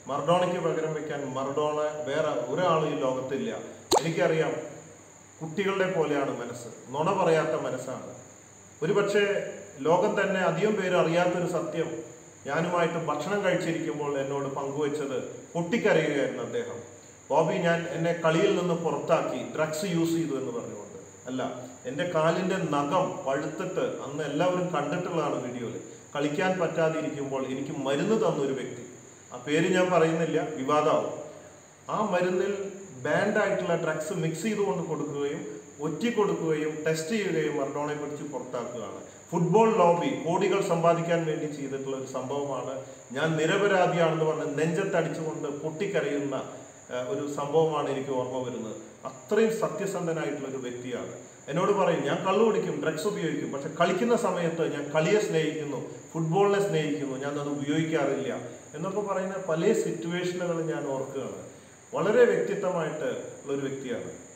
മർഡോണയ്ക്ക് പകരം വെക്കാൻ മർഡോണ വേറെ ഒരാളും ഈ ലോകത്തില്ല എനിക്കറിയാം കുട്ടികളുടെ പോലെയാണ് മനസ്സ് നുണ പറയാത്ത മനസ്സാണ് ഒരുപക്ഷെ ലോകം തന്നെ അധികം പേര് അറിയാത്തൊരു സത്യം ഞാനുമായിട്ട് ഭക്ഷണം കഴിച്ചിരിക്കുമ്പോൾ എന്നോട് പങ്കുവച്ചത് പൊട്ടിക്കരയുകയായിരുന്നു അദ്ദേഹം ബോബി ഞാൻ എന്നെ കളിയിൽ നിന്ന് പുറത്താക്കി ഡ്രഗ്സ് യൂസ് ചെയ്തു എന്ന് പറഞ്ഞുകൊണ്ട് അല്ല എൻ്റെ കാലിൻ്റെ നഖം പഴുത്തിട്ട് അന്ന് എല്ലാവരും കണ്ടിട്ടുള്ളതാണ് വീഡിയോയിൽ കളിക്കാൻ പറ്റാതെ ഇരിക്കുമ്പോൾ എനിക്ക് മരുന്ന് തന്ന ഒരു വ്യക്തി ആ പേര് ഞാൻ പറയുന്നില്ല വിവാദമാവും ആ മരുന്നിൽ ബാൻഡ് ആയിട്ടുള്ള ഡ്രഗ്സ് മിക്സ് ചെയ്തുകൊണ്ട് കൊടുക്കുകയും ഒറ്റി കൊടുക്കുകയും ടെസ്റ്റ് ചെയ്യുകയും മർഡോണയെ പിടിച്ച് പുറത്താക്കുകയാണ് ഫുട്ബോൾ ലോബി കോടികൾ സമ്പാദിക്കാൻ വേണ്ടി ചെയ്തിട്ടുള്ള ഒരു സംഭവമാണ് ഞാൻ നിരപരാധിയാണെന്ന് പറഞ്ഞ് നെഞ്ചത്തടിച്ചുകൊണ്ട് പൊട്ടിക്കരയുന്ന ഏഹ്, ഒരു സംഭവമാണ് എനിക്ക് ഓർമ്മ വരുന്നത് അത്രയും സത്യസന്ധനായിട്ടുള്ള ഒരു വ്യക്തിയാണ് എന്നോട് പറയും ഞാൻ കള്ളു കുടിക്കും ഡ്രഗ്സ് ഉപയോഗിക്കും പക്ഷെ കളിക്കുന്ന സമയത്ത് ഞാൻ കളിയെ സ്നേഹിക്കുന്നു ഫുട്ബോളിനെ സ്നേഹിക്കുന്നു ഞാൻ അത് ഉപയോഗിക്കാറില്ല എന്നൊക്കെ പറയുന്ന പല സിറ്റുവേഷനുകൾ ഞാൻ ഓർക്കുകയാണ് വളരെ വ്യക്തിത്വമായിട്ട് ഉള്ള ഒരു വ്യക്തിയാണ്